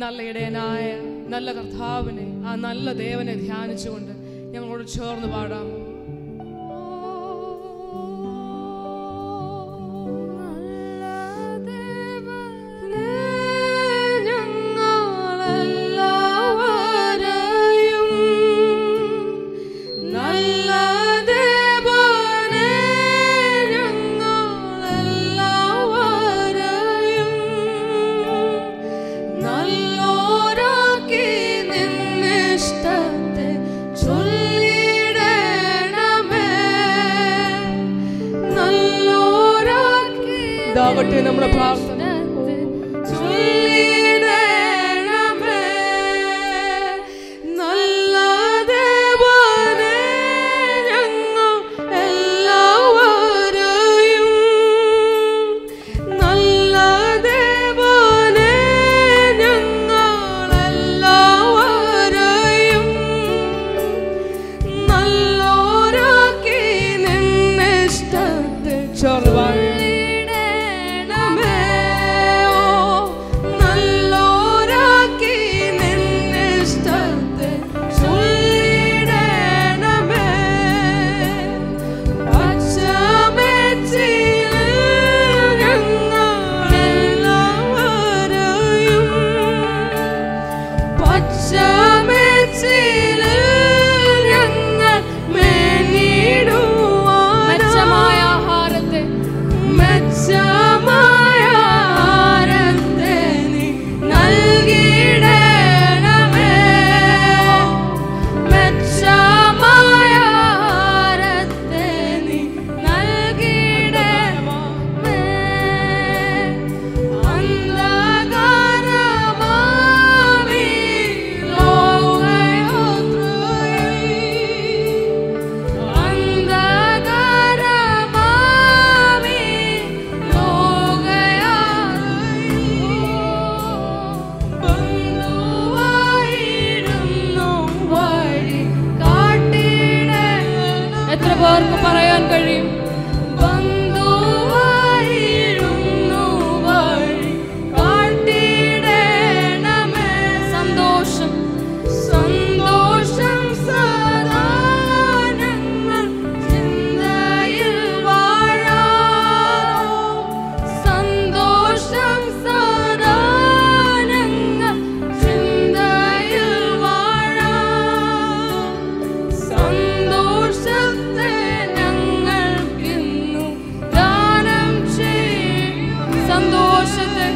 നല്ല ഇടയനായ നല്ല കർത്താവിനെ ആ നല്ല ദേവനെ ധ്യാനിച്ചുകൊണ്ട് ഞങ്ങളോട് ചേർന്ന് പാടാം നല്ല ദേവനെ ഞങ്ങളെല്ലാവരെയും നല്ലോരാക്കി നിന്നിഷ്ടത്തെ ചൊല്ലിടണമേ നല്ലോരാക്കി ഇതാകട്ടെ നമ്മുടെ പ്രാർത്ഥന ചൊല്ലിടണമേ നല്ല ദേവനെ ഞങ്ങൾ എല്ലാവരെയും നല്ല ദേവനെ ഞങ്ങൾ എല്ലാവരെയും നല്ലോരാക്കി നിന്നിഷ്ടത്തെ ചേർന്ന് പാടാം ചൊല്ലിടണമേ ഓ നല്ലോരാക്കി നിന്നിഷ്ടത്തെ ചൊല്ലിടണമേ പച്ചമെച്ചിൽ ഞങ്ങളെല്ലാവരെയും പച്ചമെച്ചിൽ ഞങ്ങൾ മേനിടുവാൻ മെച്ചമായ ആഹാരത്തെ മെച്ചമായ ആഹാരത്തെ നീ നൽകിയിടണമേ. മെച്ചമായ ആഹാരത്തെ നീ നൽകിയിടണമേ. അന്ധകാരമാമി ലോകയാത്രയിൽ അന്ധകാരമാമി ലോകയാത്രയിൽ ബന്ധുവായിരുന്നു വഴി കാട്ടിടണമേ. എത്ര പേർക്ക് പറയാൻ കഴിയും ബന്ധുവായിരുന്നു വഴി കാട്ടിടണമേ. സന്തോഷം സന്തോഷം സദാ ഞങ്ങൾ ചിന്തയിൽ വാഴാം. സന്തോഷം സദാ ഞങ്ങൾ ചിന്തയിൽ വാഴാം. സന്തോഷത്തെ ഞങ്ങൾക്കിന്നു ദാനം ചെയ്യും സന്തോഷത്തെ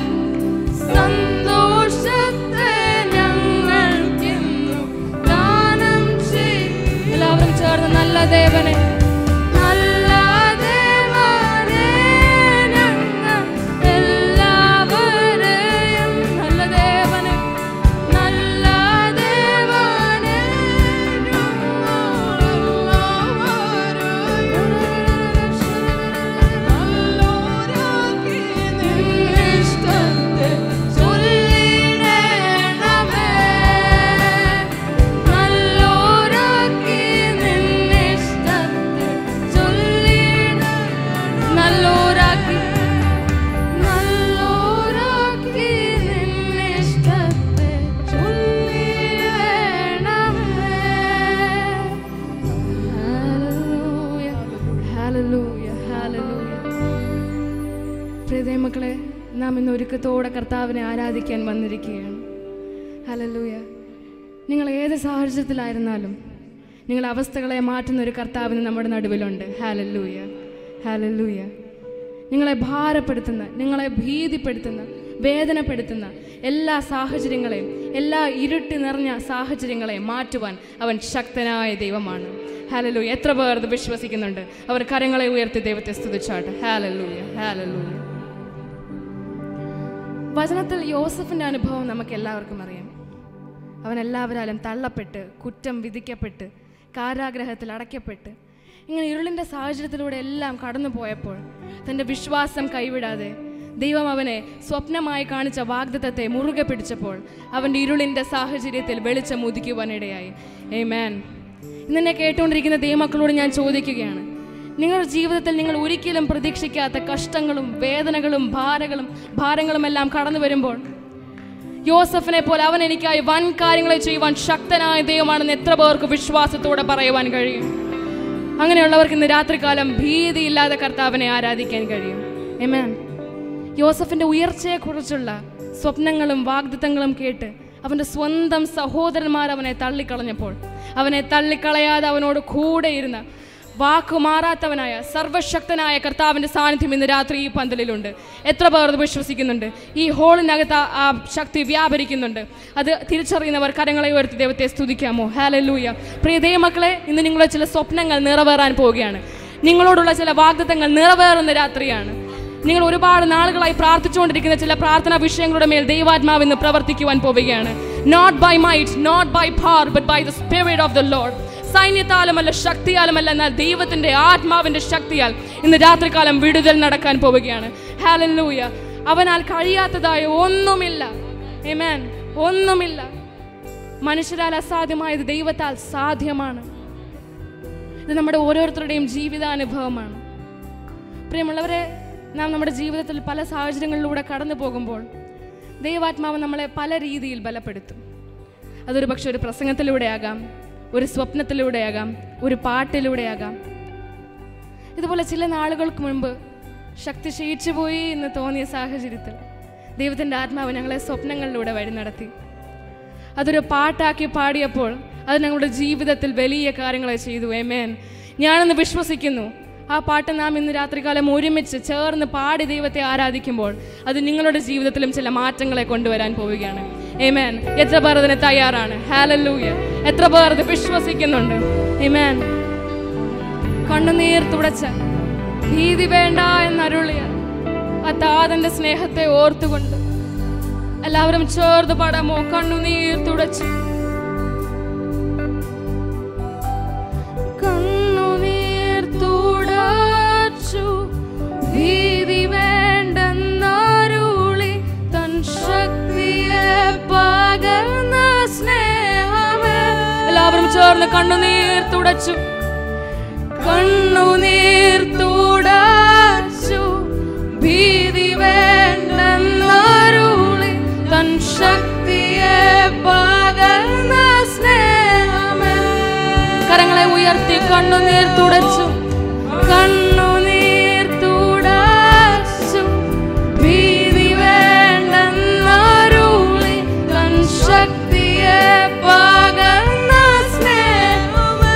സന്തോഷത്തെ ഞങ്ങൾക്കിന്നു ദാനം ചെയ്യും എല്ലാവരും ചേർന്ന് നല്ല ദേവനെ നല്ല ദേവനെ ഞങ്ങൾ എല്ലാവരെയും നല്ല ദേവനെ നല്ല ദേവനെ നല്ലോരാക്കി നിന്നിഷ്ടത്തെ ചൊല്ലിടണമേ. നല്ലോരാക്കി നിന്നിഷ്ടത്തെ ചൊല്ലിടണമേ. നല്ലോരാക്കി നല്ലോരാക്കി നിന്നിഷ്ടത്തെ ചൊല്ലിടണമേ. ഹല്ലേലൂയ ഹല്ലേലൂയ പ്രിയ മക്കളെ നാം ഇന്ന് ഒരുക്കത്തോടെ കർത്താവിനെ ആരാധിക്കാൻ വന്നിരിക്കുകയാണ് ഹല്ലേലൂയ നിങ്ങൾ ഏത് സാഹചര്യത്തിലായിരുന്നാലും നിങ്ങളുടെ അവസ്ഥകളെ മാറ്റുന്ന ഒരു കർത്താവിന് നമ്മുടെ നടുവിലുണ്ട് ഹാലല്ലൂയ ഹാലല്ലൂയ നിങ്ങളെ ഭാരപ്പെടുത്തുന്ന നിങ്ങളെ ഭീതിപ്പെടുത്തുന്ന വേദനപ്പെടുത്തുന്ന എല്ലാ സാഹചര്യങ്ങളെയും എല്ലാ ഇരുട്ടി നിറഞ്ഞ സാഹചര്യങ്ങളെയും മാറ്റുവാൻ അവൻ ശക്തനായ ദൈവമാണ് ഹാലലൂയ എത്ര പേർ ഇത് വിശ്വസിക്കുന്നുണ്ട് അവർ കരങ്ങളെ ഉയർത്തി ദൈവത്തെ സ്തുതിച്ചാട്ടെ ഹാലലൂയ ഹാലലൂയ വചനത്തിൽ യോസഫിൻ്റെ അനുഭവം നമുക്ക് എല്ലാവർക്കും അറിയാം അവൻ എല്ലാവരാലും തള്ളപ്പെട്ട് കുറ്റം വിധിക്കപ്പെട്ട് കാരാഗ്രഹത്തിൽ അടയ്ക്കപ്പെട്ട് ഇങ്ങനെ ഇരുളിൻ്റെ സാഹചര്യത്തിലൂടെ എല്ലാം കടന്നു പോയപ്പോൾ തൻ്റെ വിശ്വാസം കൈവിടാതെ ദൈവം അവനെ സ്വപ്നമായി കാണിച്ച വാഗ്ദത്തത്തെ മുറുകെ പിടിച്ചപ്പോൾ അവൻ്റെ ഇരുളിൻ്റെ സാഹചര്യത്തിൽ വെളിച്ചം ഉദിക്കുവാനിടയായി ഏ മാൻ ഇന്നെന്നെ കേട്ടുകൊണ്ടിരിക്കുന്ന ദൈവമക്കളോട് ഞാൻ ചോദിക്കുകയാണ് നിങ്ങളുടെ ജീവിതത്തിൽ നിങ്ങൾ ഒരിക്കലും പ്രതീക്ഷിക്കാത്ത കഷ്ടങ്ങളും വേദനകളും ഭാരങ്ങളും ഭാരങ്ങളും എല്ലാം കടന്നു വരുമ്പോൾ യോസഫിനെ പോലെ അവൻ എനിക്കായി വൻ കാര്യങ്ങളെ ചെയ്യുവാൻ ശക്തനായ ദൈവമാണെന്ന് എത്ര പേർക്ക് വിശ്വാസത്തോടെ പറയുവാൻ കഴിയും അങ്ങനെയുള്ളവർക്ക് ഇന്ന് രാത്രികാലം ഭീതിയില്ലാതെ കർത്താവിനെ ആരാധിക്കാൻ കഴിയും എമേൻ യോസഫിന്റെ ഉയർച്ചയെക്കുറിച്ചുള്ള സ്വപ്നങ്ങളും വാഗ്ദത്തങ്ങളും കേട്ട് അവന്റെ സ്വന്തം സഹോദരന്മാർ അവനെ തള്ളിക്കളഞ്ഞപ്പോൾ അവനെ തള്ളിക്കളയാതെ അവനോട് കൂടെ ഇരുന്ന വാക്കു മാറാത്തവനായ സർവശക്തനായ കർത്താവിന്റെ സാന്നിധ്യം ഇന്ന് രാത്രി ഈ പന്തലിലുണ്ട് എത്ര പേർ അത് വിശ്വസിക്കുന്നുണ്ട് ഈ ഹോളിനകത്ത് ആ- ആ ശക്തി വ്യാപരിക്കുന്നുണ്ട് അത് തിരിച്ചറിയുന്നവർ കരങ്ങളെ ഉയർത്തി ദൈവത്തെ സ്തുതിക്കാമോ ഹാലല്ലൂയ പ്രിയ ദൈവമക്കളെ ഇന്ന് നിങ്ങളുടെ ചില സ്വപ്നങ്ങൾ നിറവേറാൻ പോവുകയാണ് നിങ്ങളോടുള്ള ചില വാഗ്ദത്തങ്ങൾ നിറവേറുന്ന രാത്രിയാണ് നിങ്ങൾ ഒരുപാട് നാളുകളായി പ്രാർത്ഥിച്ചുകൊണ്ടിരിക്കുന്ന ചില പ്രാർത്ഥനാ വിഷയങ്ങളുടെ മേൽ ദൈവാത്മാവ് ഇന്ന് പ്രവർത്തിക്കുവാൻ പോവുകയാണ് not by might not by power but by the spirit of the Lord സൈന്യത്താലുമല്ല ശക്തിയാലുമല്ല എന്നാൽ ദൈവത്തിന്റെ ആത്മാവിന്റെ ശക്തിയാൽ ഇന്ന് രാത്രികാലം വിടുതൽ നടക്കാൻ പോവുകയാണ് ഹാലല്ലൂയ അവനാൽ കഴിയാത്തതായ ഒന്നുമില്ല Amen. ഒന്നുമില്ല മനുഷ്യരാൽ അസാധ്യമായത് ദൈവത്താൽ സാധ്യമാണ് ഇത് നമ്മുടെ ഓരോരുത്തരുടെയും ജീവിതാനുഭവമാണ് പ്രിയമുള്ളവരെ നാം നമ്മുടെ ജീവിതത്തിൽ പല സാഹചര്യങ്ങളിലൂടെ കടന്നു പോകുമ്പോൾ ദൈവാത്മാവ് നമ്മളെ പല രീതിയിൽ ബലപ്പെടുത്തും അതൊരു പക്ഷെ ഒരു പ്രസംഗത്തിലൂടെയാകാം ഒരു സ്വപ്നത്തിലൂടെയാകാം ഒരു പാട്ടിലൂടെയാകാം ഇതുപോലെ ചില നാളുകൾക്ക് മുൻപ് ശക്തി ക്ഷയിച്ചു പോയി എന്ന് തോന്നിയ സാഹചര്യത്തിൽ ദൈവത്തിൻ്റെ ആത്മാവ് ഞങ്ങളെ സ്വപ്നങ്ങളിലൂടെ വഴി നടത്തി അതൊരു പാട്ടാക്കി പാടിയപ്പോൾ അത് ഞങ്ങളുടെ ജീവിതത്തിൽ വലിയ കാര്യങ്ങളെ ചെയ്തു എമേൻ ഞാനെന്ന് വിശ്വസിക്കുന്നു ആ പാട്ട് നാം ഇന്ന് രാത്രികാലം ഒരുമിച്ച് ചേർന്ന് പാടി ദൈവത്തെ ആരാധിക്കുമ്പോൾ അത് നിങ്ങളുടെ ജീവിതത്തിലും ചില മാറ്റങ്ങളെ കൊണ്ടുവരാൻ പോവുകയാണ് ഏമേൻ എത്ര പേർ അതിന് തയ്യാറാണ് ഹാലല്ലൂയ എത്ര പേർ അത് വിശ്വസിക്കുന്നുണ്ട് ഏമേൻ കണ്ണുനീർ തുടച്ച ഭീതി വേണ്ട എന്നരുളിയ ആ താതന്റെ സ്നേഹത്തെ ഓർത്തുകൊണ്ട് എല്ലാവരും ചേർന്ന് പാടാമോ കണ്ണുനീർ തുടച്ചു കണ്ണുനീർ തുടച്ചു ഭീതി വേണ്ടെന്നരുളി തൻ ശക്തിയെ പകർന്ന സ്നേഹമേ എല്ലാവരും ചേർന്ന് കണ്ണുനീർ തുടച്ചു കണ്ണുനീർ തുടച്ചു ഭീതി വേണ്ടെന്നരുളി തൻ ശക്തിയെ പകർന്ന സ്നേഹമേ കരങ്ങളെ ഉയർത്തി കണ്ണുനീർ തുടച്ചു കണ്ണുനീർ തുടച്ചു ഭീതി വേണ്ടെന്നരുളി തൻ ശക്തിയെ പകർന്ന സ്നേഹമേ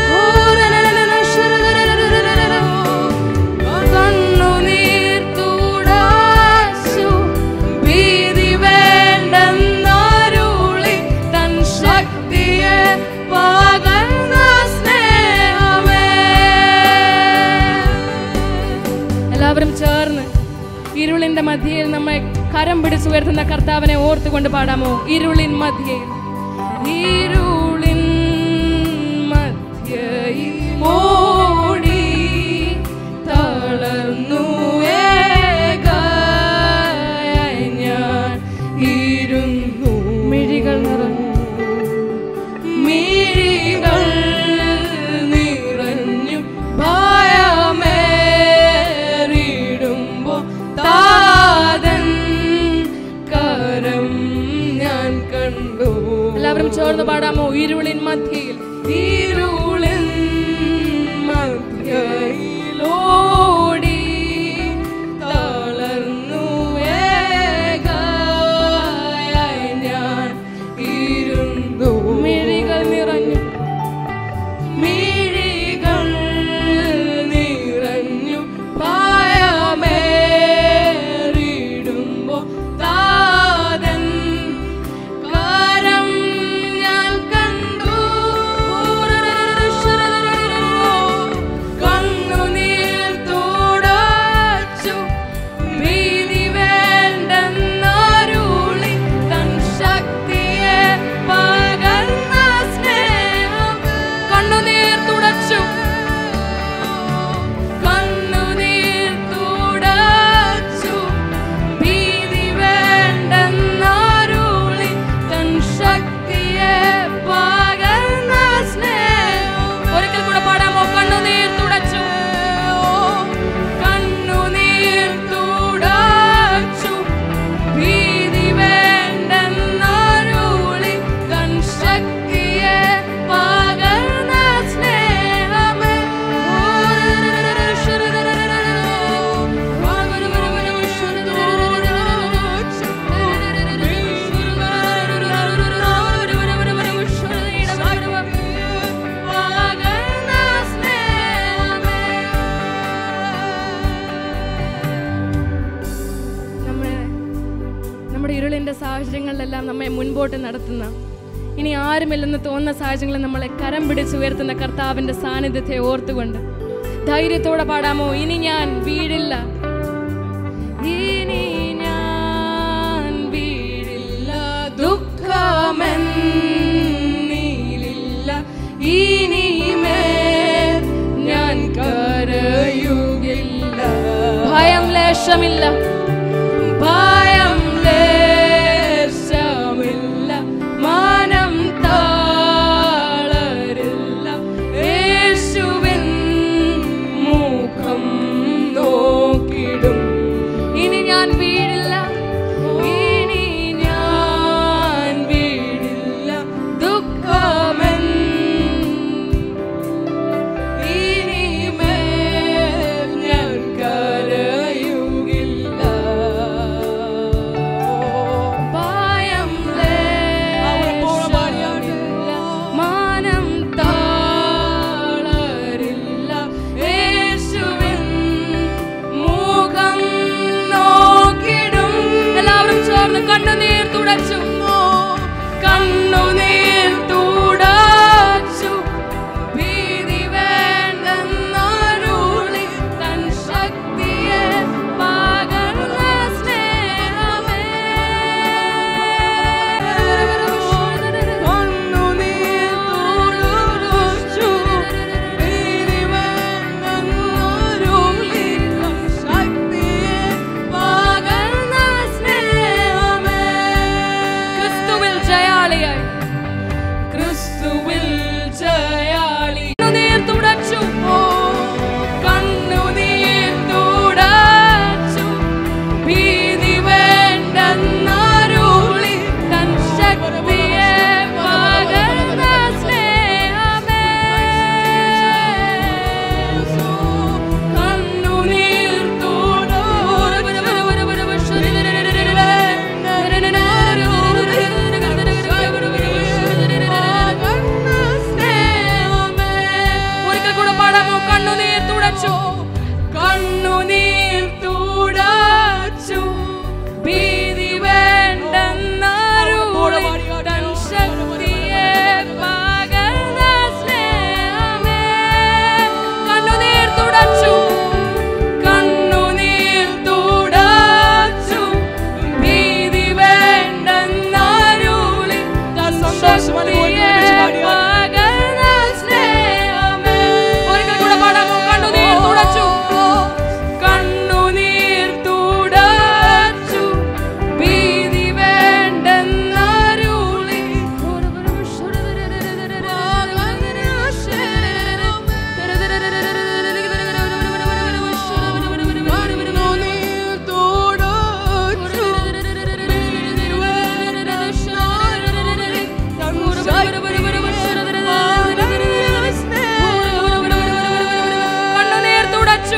കണ്ണുനീർ തുടച്ചു ഭീതി വേണ്ടെന്നരുളി തൻ ശക്തിയെ പകർന്ന സ്നേഹമേ എല്ലാവരും ചേർന്ന് ഇരുളിന്റെ മധ്യയിൽ നമ്മെ കരം പിടിച്ചുയർത്തുന്ന കർത്താവിനെ ഓർത്തുകൊണ്ട് പാടാമോ ഇരുളിൻ മധ്യയിൽ ഇരുളിൻ മധ്യയിൽ ഓടി തളർന്നു ഏകായായി ഞാൻ ഇരുന്നു മിഴികൾ നിറഞ്ഞു മിഴികൾ നിറഞ്ഞു ഭയമേറിടുമ്പോ താതൻ കരം ഞാൻ കണ്ടു എല്ലാവരും ചേർന്ന് പാടാമോ ഇരുളിൻ മധ്യയിൽ ഇരുളിൻ മധ്യയിലോടി തളർന്നു ഏകായായി ഞാൻ ഇരുന്നു മിഴികൾ നിറഞ്ഞു മിഴികൾ നിറഞ്ഞു ഭയമേറിടുമ്പോ താതൻ കരം ഞാൻ കണ്ടു കണ്ണുനീർ തോ നമ്മെ മുൻപോട്ട് നടത്തുന്ന ഇനി ആരുമില്ലെന്ന് തോന്നുന്ന സാഹചര്യങ്ങളിൽ നമ്മളെ കരം പിടിച്ച് ഉയർത്തുന്ന കർത്താവിൻ്റെ സാന്നിധ്യത്തെ ഓർത്തുകൊണ്ട് ധൈര്യത്തോടെ പാടാമോ ഇനി ഞാൻ വീടില്ല ഇനി ഞാൻ വീടില്ല ദുഃഖമെന്നിലില്ല ഇനിമേൽ ഞാൻ കരയുകില്ല ഭയം ലേശമില്ല ഭയം ലേശമില്ല മാനം താളരില്ല യേശുവിൻ മുഖം നോക്കിടും ഇനി ഞാൻ വീഴില്ല ഇനി ഞാൻ വീഴില്ല ദുഃഖമെൻ ഇനിമേൽ ഞാൻ കരയുകില്ല ഭയം ലേശമില്ല മാനം താളരില്ല യേശുവിൻ മുഖം നോക്കിടും എല്ലാവരും ചേർന്ന് കണ്ണുനീർ തുടച്ചു കണ്ണുനീർ തുടച്ചു ഭീതി വേണ്ടെന്നരുളി തൻ ശക്തിയെ പകർന്ന സ്നേഹമേ കണ്ണുനീർ തുടച്ചു ഭീതി വേണ്ടെന്നരുളി തൻ ശക്തിയെ പകർന്ന സ്നേഹമേ ക്രിസ്തുവിൽ ജയാളിയായി ക്രിസ്തുവിൽ ജയാളി കണ്ണുനീർ തുടച്ചു കണ്ണുനീർ തുടച്ചു ഭീതി വേണ്ടെന്നരുളി തൻ ശക്തിയെ പകർന്ന സ്നേഹമേ കണ്ണുനീർ ഒരിക്കൽ കൂടെ പാടാമോ കണ്ണുനീർ തുടച്ചു കണ്ണുനീർ തുടച്ചു ഭീതി വേണ്ടെന്നരുളി തൻ ശക്തിയെ പകർന്ന സ്നേഹമേ കണ്ണുനീർ തുടച്ചു കണ്ണുനീർ തുടച്ചു ഭീതി വേണ്ടെന്നരുളി തൻ ശക്തിയെ പകർന്ന സ്നേഹമേ ഒരിക്കൽ കൂടെ പാടാമോ കണ്ണുനീർ തുടച്ചു കണ്ണുനീർ തുടച്ചു ഭീതി വേണ്ടെന്നരുളി കണ്ണുനീർ തുടച്ചു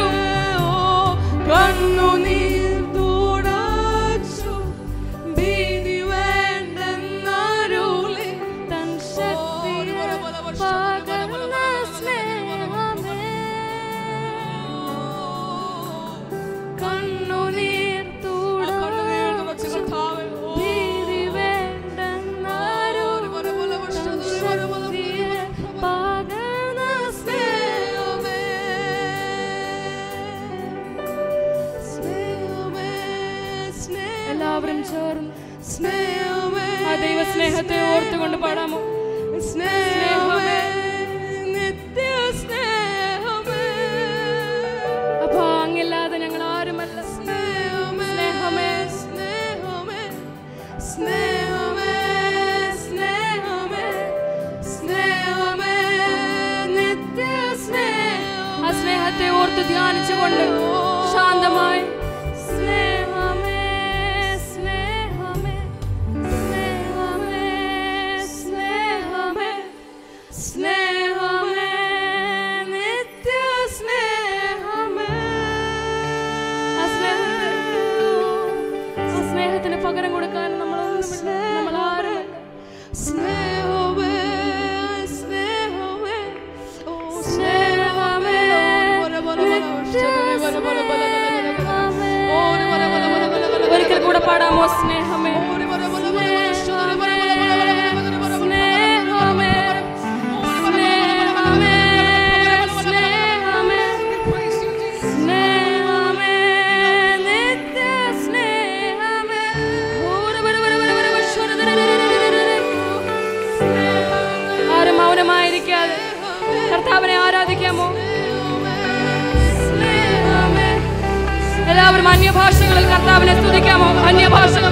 കണ്ണുനീർ തുടച്ചു ഭീതി വേണ്ടെന്നരുളി തൻ ശക്തിയെ പകർന്ന സ്നേഹമേ കണ്ണുനീർ തുടച്ചു ഭീതി വേണ്ടെന്നരുളി തൻ ശക്തിയെ പകർന്ന സ്നേഹമേ എല്ലാവരും ചേർന്ന് സ്നേഹമേ ആ ദൈവ സ്നേഹത്തെ ഓർത്തുകൊണ്ട് പാടാമോ സ്നേഹമേ നിത്യ സ്നേഹമേ അപ്പൊ അങ്ങില്ലാതെ ഞങ്ങൾ ആരുമല്ല സ്നേഹമേ സ്നേഹമേ സ്നേഹമേ സ്നേഹമേ സ്നേഹമേ സ്നേഹമേ നിത്യ സ്നേഹം ആ സ്നേഹത്തെ ഓർത്ത് ധ്യാനിച്ചുകൊണ്ട് ശാന്തമായി സ്നേഹമേ സ്നേഹമേ സ്നേഹമേ സ്നേഹമേ സ്നേഹമേ നിത്യ സ്നേഹമേ ആ സ്നേഹത്തെ ആ സ്നേഹത്തിന് പകരം കൊടുക്കാൻ നമ്മളൊന്നുമില്ല നമ്മൾ ആരുമല്ല സ്നേഹമേ സ്നേഹമേ ഓ സ്നേഹമേ ഒരിക്കൽ കൂടെ പാടാമോ സ്നേഹമേ മൗനമായിരിക്കാതെ കർത്താവിനെ ആരാധിക്കാമോ എല്ലാവരും അന്യഭാഷകളിൽ കർത്താവിനെ സ്തുതിക്കാമോ അന്യഭാഷകൾ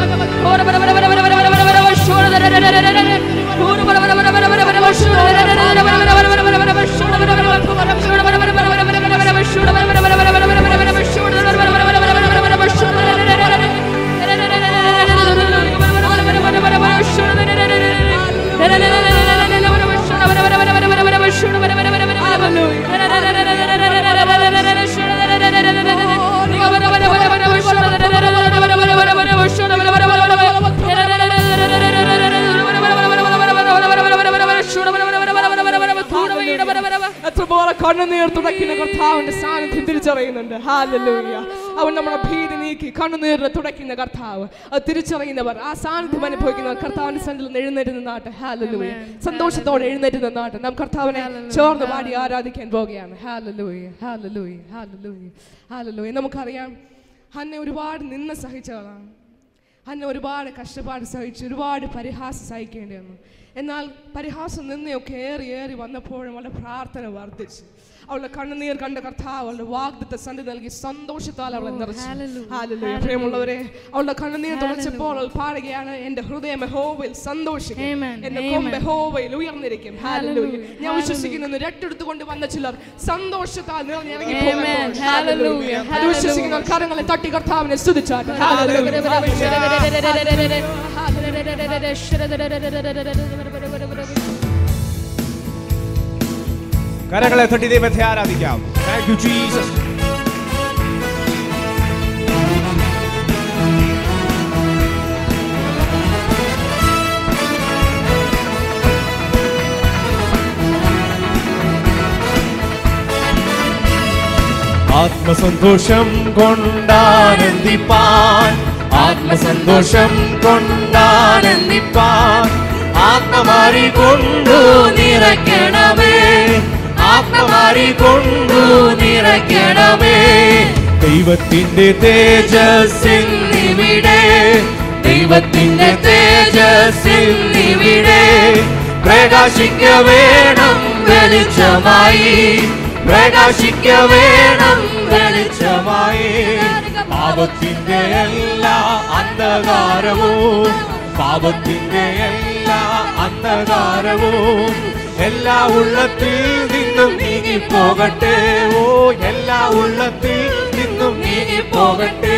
എത്രപോലെ കണ്ണുനീർ തുടയ്ക്കുന്ന കർത്താവിന്റെ സാന്നിധ്യം തിരിച്ചറിയുന്നുണ്ട് ഹാലലൂയ അവൻ നമ്മുടെ ഭീതി നീക്കി കണ്ണുനീരിനെ തുടയ്ക്കുന്ന കർത്താവ് അത് തിരിച്ചറിയുന്നവർ ആ സാന്നിധ്യം അനുഭവിക്കുന്നവർ കർത്താവിന്റെ സന്നിധിയിൽ നിന്ന് എഴുന്നേറ്റ് നിന്നാട്ടെ ഹാലലൂയ സന്തോഷത്തോടെ എഴുന്നേറ്റ് നിന്നാട്ടെ നാം കർത്താവിനെ ചേർന്ന് പാടി ആരാധിക്കാൻ പോവുകയാണ് ഹാലലൂയ ഹാലലൂയ ഹാലലൂയ ഹാലലൂയ നമുക്കറിയാം ഹന്നെ ഒരുപാട് നിന്ന സഹിച്ചവളാണ് അന്ന ഒരുപാട് കഷ്ടപ്പാട് സഹിച്ചു ഒരുപാട് പരിഹാസം സഹിക്കേണ്ടി വന്നു എന്നാൽ പരിഹാസം നിന്നയൊക്കെ ഏറി ഏറി വന്നപ്പോഴും അവളുടെ പ്രാർത്ഥന വർദ്ധിച്ചു അവളുടെ കണ്ണുനീർ കണ്ട കർത്താവ് അവളുടെ വാഗ്ദത്ത സന്ധി നൽകി സന്തോഷത്താൽ അവളെ നിറച്ചു ഹാലലൂയ പ്രിയമുള്ളവരെ അവളുടെ കണ്ണുനീർ തുടച്ചപ്പോൾ അവൾ പാടുകയാണ് എന്റെ ഹൃദയം യഹോവയിൽ സന്തോഷിക്കും Amen. എന്റെ കൊമ്പ് യഹോവയിൽ ഉയർന്നിരിക്കും ഹാലലൂയ ഞാൻ വിശ്വസിക്കുന്നു രട്ടെടുത്തുകൊണ്ട് വന്ന ചിലർ സന്തോഷത്താൽ നിറഞ്ഞിറങ്ങി Amen. പോകുമ്പോൾ Hallelujah. അത് വിശ്വസിക്കുന്നവർ കരങ്ങളെ തട്ടി കർത്താവിനെ സ്തുതിച്ചാട്ടെ ഹാലലൂയ കരങ്ങളെ തട്ടി ദൈവത്തെ ആരാധിക്കാം താങ്ക് യു ജീസസ് ആത്മസന്തോഷം കൊണ്ടാനന്ദിപ്പാൻ ആത്മസന്തോഷം കൊണ്ടാനന്ദിപ്പാൻ ആത്മമാരി കൊണ്ടു നിറയ്ക്കണമേ ആത്മമാരി കൊണ്ടു നിറയ്ക്കണമേ ദൈവത്തിന്റെ തേജസ്സിൽ നിവിടെ ദൈവത്തിന്റെ തേജസ്സിൽ നിവിടെ പ്രകാശിക്ക വേണം വെളിച്ചമായി പ്രകാശിക്ക വേണം വെളിച്ചമായി പാപത്തിന്റെ എല്ലാ അന്ധകാരവും പാപത്തിന്റെ എല്ലാ അന്ധകാരവും എല്ലാ ഉള്ളത്തിൽ നിന്നും നീങ്ങി പോകട്ടെ ഓ എല്ലാ ഉള്ളത്തിൽ നിന്നും നീങ്ങി പോകട്ടെ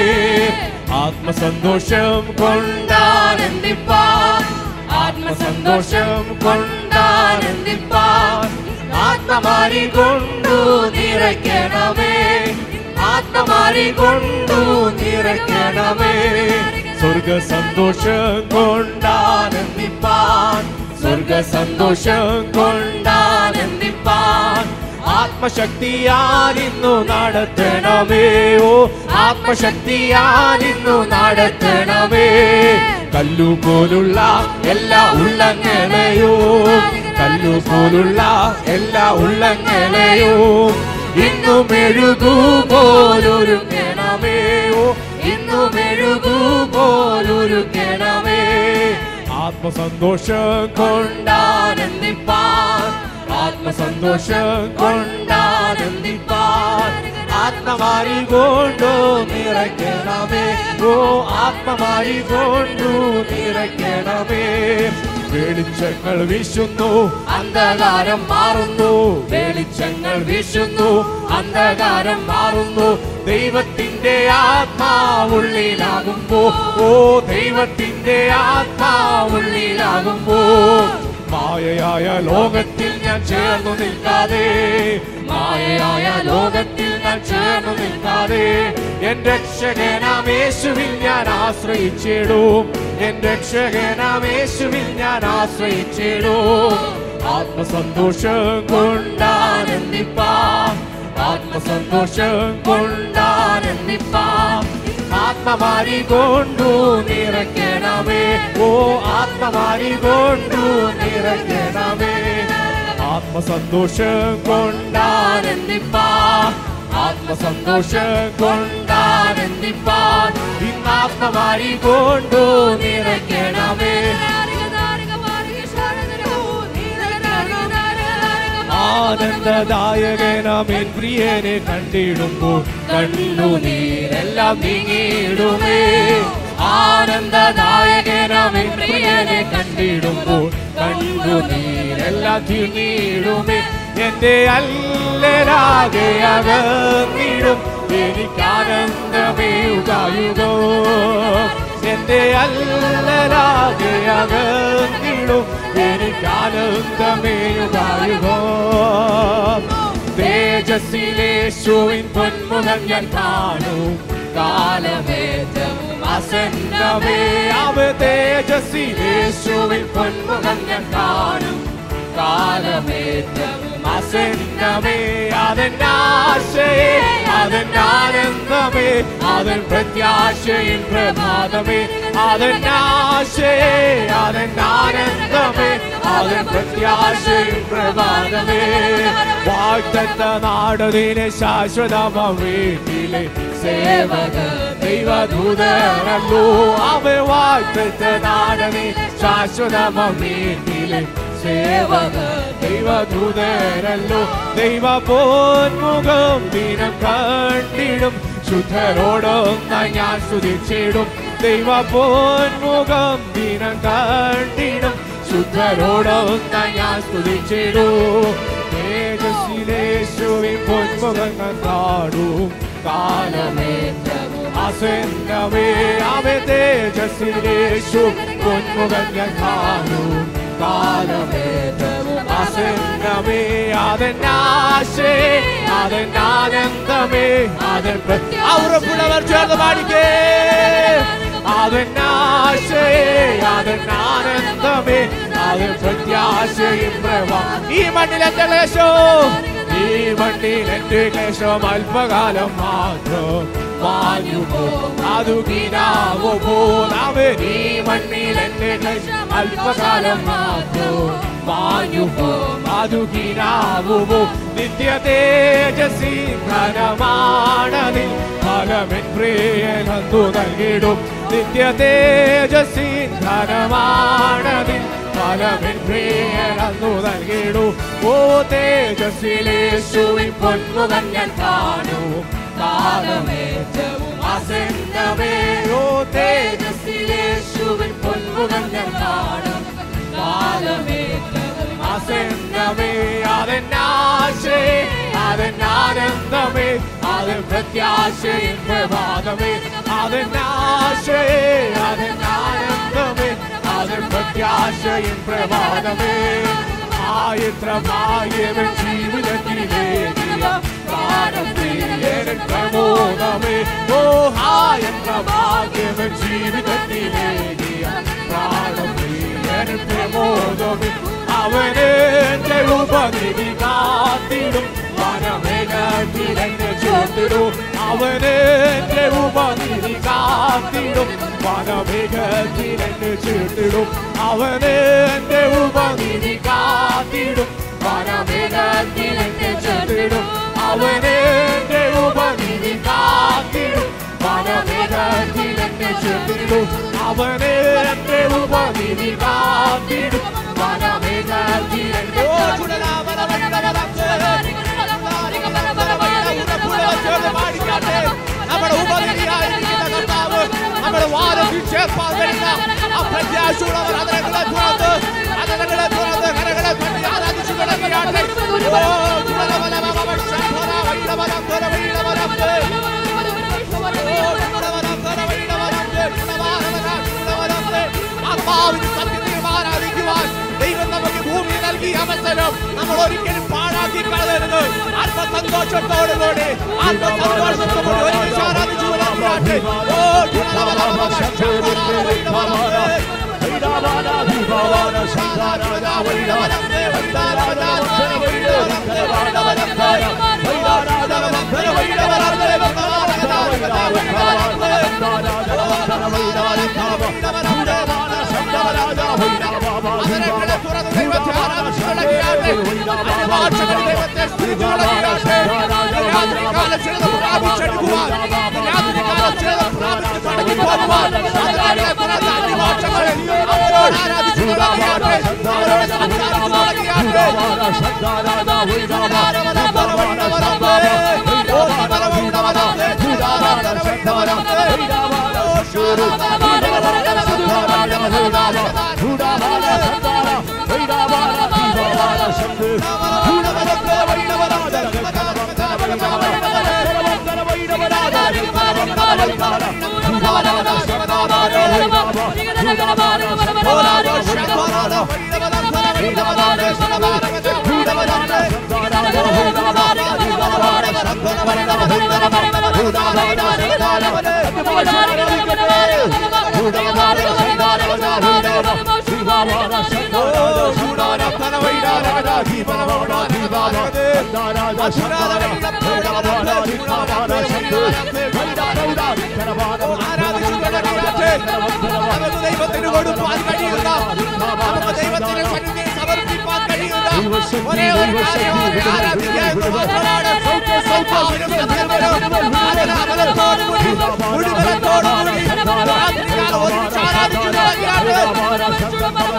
ആത്മസന്തോഷം കൊണ്ടാനന്ദിപ്പാൻ ആത്മസന്തോഷം കൊണ്ടാനന്ദിപ്പാൻ ആത്മമാരി കൊണ്ടു നിറയ്ക്കണമേ ആത്മമാരി കൊണ്ടു നിറയ്ക്കണമേ സ്വർഗ സന്തോഷം കൊണ്ടാനന്ദിപ്പാൻ സ്വർഗ സന്തോഷം കൊണ്ടാനന്ദിപ്പാൻ ആത്മശക്തിയാലിന്നു നടത്തണമേ ഓ ആത്മശക്തിയാലിന്നു നടത്തണമേ കല്ലുപോലുള്ള എല്ലാ ഉള്ളങ്ങളെയും കല്ലുപോലുള്ള എല്ലാ ഉള്ളങ്ങളെയും ഇന്നും എഴുകൂ പോലൊരു കിണമേ ഓ ഇന്നും എഴുകൂ പോലൊരു കിണമേ ആത്മസന്തോഷം കൊണ്ടാനന്ദിപ്പാൻ ആത്മസന്തോഷം കൊണ്ടാനന്ദിപ്പാൻ ആത്മമാരി കൊണ്ടു നിറയ്ക്കണമേ ഓ ആത്മമാരി കൊണ്ടു നിറയ്ക്കണമേ വെളിച്ചങ്ങൾ വീശുന്നു അന്ധകാരം മാറുന്നു വെളിച്ചങ്ങൾ വീശുന്നു അന്ധകാരം മാറുന്നു ദൈവത്തിന്റെ ആത്മാവുള്ളിലാകുമ്പോ ഓ ദൈവത്തിന്റെ ആത്മാവുള്ളിലാകുമ്പോ മായയായ ലോകത്തിൽ ഞാൻ ചേർന്നു നിൽക്കാതെ മായയായ ലോകത്തിൽ ഞാൻ ചേർന്നു നിൽക്കാതെ എൻ രക്ഷകനാം യേശുവിൽ ഞാൻ ആശ്രയിച്ചിടും എൻ രക്ഷകനാം യേശുവിൽ ഞാൻ ആശ്രയിച്ചിടും ആത്മസന്തോഷം കൊണ്ടാനന്ദിപ്പാൻ ആത്മസന്തോഷം കൊണ്ടാനന്ദിപ്പാൻ ആത്മമാരി കൊണ്ടു നിറയ്ക്കണമേ ഓ ആത്മമാരി കൊണ്ടു നിറയ്ക്കണമേ ആത്മസന്തോഷം കൊണ്ടാനന്ദിപ്പാൻ ആത്മസന്തോഷം കൊണ്ടാനന്ദിപ്പാൻ ഇന്ന് ആത്മമാരി കൊണ്ടു നിറയ്ക്കണമേ ആനന്ദദായകനാം എൻ പ്രിയനെ കണ്ടിടുമ്പോൾ കണ്ണുനീരെല്ലാം നീങ്ങിയിടുമേ ആനന്ദദായകനാം എൻ പ്രിയനെ കണ്ടിടുമ്പോൾ കണ്ണുനീരെല്ലാം തീർന്നിടുമേ എന്റെ അല്ലരാകെ അകന്നിടും എനിക്കാനന്ദമേ ഉദായുഗോ എന്റെ അല്ലരാകെ അകന്നിടും എനിക്കാനന്ദമേ ഉദായുഗോ തേജസ്സിലേശുവിൻ പൊന്മുഖം ഞാൻ കാണും കാലമേറ്റവും അസന്നമേ അവ തേജസ്സിലേശുവിൻ പൊന്മുഖം ഞാൻ കാണും കാലമേറ്റവും അസന്നമേ അതെന്നാശയേ അതെന്നാനന്ദമേ അതൻ പ്രത്യാശയും പ്രഭാതമേ അതെന്നാശയേ അതെന്നാനന്ദമേ അതൻ പ്രത്യാശയും പ്രഭാതമേ വാഴ്ത്തത്ത നാടതിനെ ശാശ്വതമ വീട്ടിലെ സേവക ദൈവദൂതരല്ലോ അവ വാഴ്ത്തത്ത നാടനെ ശാശ്വതമ വീട്ടിലെ സേവക ദൈവദൂതരല്ലോ ദൈവ പോൻമുഖം ദിനം കണ്ടിടും ശുദ്ധരോടൊന്നായി ഞാൻ സ്തുതിച്ചിടും ദൈവ പോൻമുഖം ദിനം കണ്ടിടും ശുദ്ധരോടൊന്നായി ഞാൻ സ്തുതിച്ചിടും തേജസ്സിലേശുവിൻ പൊന്മുഖങ്ങൾ കാണും കാലമേറ്റവും അസന്നമേ അവ തേജസ്സിലേശു പൊന്മുഖങ്ങൾ കാണും കാലമേറ്റവും അസന്നമേ അതെന്നാശേ അതെന്നാനന്ദമേ അതൻ ഉറപ്പുള്ളവർ ചേർന്ന് പാടിക്കേ അതെന്നാശേ അതെന്നാനന്ദമേ അതൻ പ്രത്യാശയും പ്രവാ ഈ മണ്ണിലെ ക്ലേശോ ഈ മണ്ണിൽ എന്റെ ക്ലേശം അല്പകാലം മാത്രം മാഞ്ഞു പോകും അതു ഗീനാവോ പോലവൻ ഈ മണ്ണിൽ എന്റെ ക്ലേശം അല്പകാലം മാത്രം മാഞ്ഞു പോകും അതു ഗീനാവോ നിത്യ തേജസി ധനമാണതിൽ ഫലമെൻ പ്രിയനന്തു നൽകിടും നിത്യ തേജസി ധനമാണതിൽ ഫലമെൻ പ്രിയനന്തു നൽകിടും ഓ തേജസ്സിലേശുവിൻ പൊന്മുഖം ഞാൻ കാണും കാലമേറ്റവും അസന്നമേ ഓ തേജസ്സിലേശുവിൻ പൊന്മുഖം ഞാൻ കാണും കാലമേറ്റവും അസന്നമേ അതെന്നാശേ അതെന്നാനന്ദമേ അതൻ പ്രത്യാശയും പ്രഭാതമേ അതെന്നാശേ അതെന്നാനന്ദമേ അതൻ പ്രത്യാശയും പ്രഭാതമേ ആയത്ര ഭാഗ്യവൻ ജീവിതത്തിലേക്കിയ പ്രാണപ്രിയൻ പ്രമോദമേ ഓ ആയത്ര ഭാഗ്യവൻ ജീവിതത്തിലേക്കിയ പ്രാണപ്രിയൻ പ്രമോദമേ അവനെന്റെ ഉപനിധി കാത്തിടും വനമേഘത്തിലെന്നെ ചേർത്തിടും അവനെന്റെ ഉപനിധി കാത്തിടും വനമേഘത്തിലെന്നെ ചേർത്തിടും അവനെന്റെ ഉപനിധി കാത്തിടും വനമേഘത്തിലെന്നെ ചേർത്തിടും അവനെന്റെ ഉപനിധി കാത്തിടും വനമേഘത്തിലെന്നെ ചേർത്തിടും അവനെന്റെ ഉപനിധി കാത്തിടും വനമേഘത്തിലെന്നെ ഓ നമ്മുടെ ഉപനിധിയായിരിക്കുന്ന കർത്താവ് നമ്മുടെ വാദത്തിൽ ചേർപ്പാൻ വരുന്ന ആ പ്രത്യാശയുള്ളവർ അതിനെ തുറന്ന് അതിനെ തുറന്ന് കരകളെ തട്ടി ആരാധിച്ചു തുടങ്ങിയാട്ടെ ഓ ചുടലവലവലവ ശംഭര വൈരവരം ധര വൈരവരം ആത്മാവിന് സത്യത്തിൽ ആരാധിക്കുവാൻ ദൈവം നമുക്ക് ഭൂമി നൽകി അവസരം നമ്മൾ ഒരിക്കലും പാഴാക്കി കളയരുത് ആത്മസന്തോഷത്തോടുകൂടി ആത്മസന്തോഷത്തോടുകൂടി ഒരുമിച്ച് ആരാധിച്ചു വരാട്ടെ ഓ ആരാധിച്ചു നമുക്ക് ദൈവത്തിന് കൊടുപ്പാൻ കഴിയുന്ന നമുക്ക് ദൈവത്തിന് സന്നിധിയിൽ സമർപ്പിക്കാൻ കഴിയുന്ന ഒരേ ഒരു കാര്യമാണ് ആരാധിക്കുക എന്ന് മാത്രമാണ് ആത്മാവിനും സത്യത്തിനും ആരാധനത്തോടുകൂടി മുഴുവനത്തോടുകൂടി രാത്രികാലം ഒരുമിച്ച് ആരാധിച്ചു തുടങ്ങിയാൽ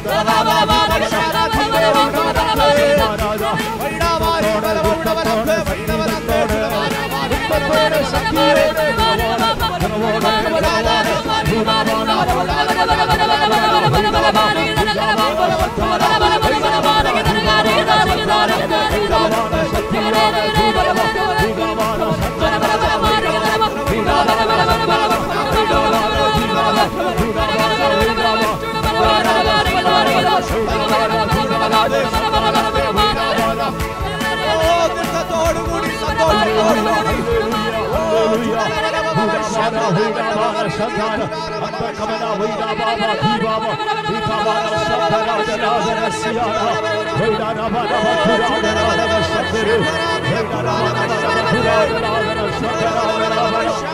ഓ സന്തോഷത്തോടുകൂടി Thank you.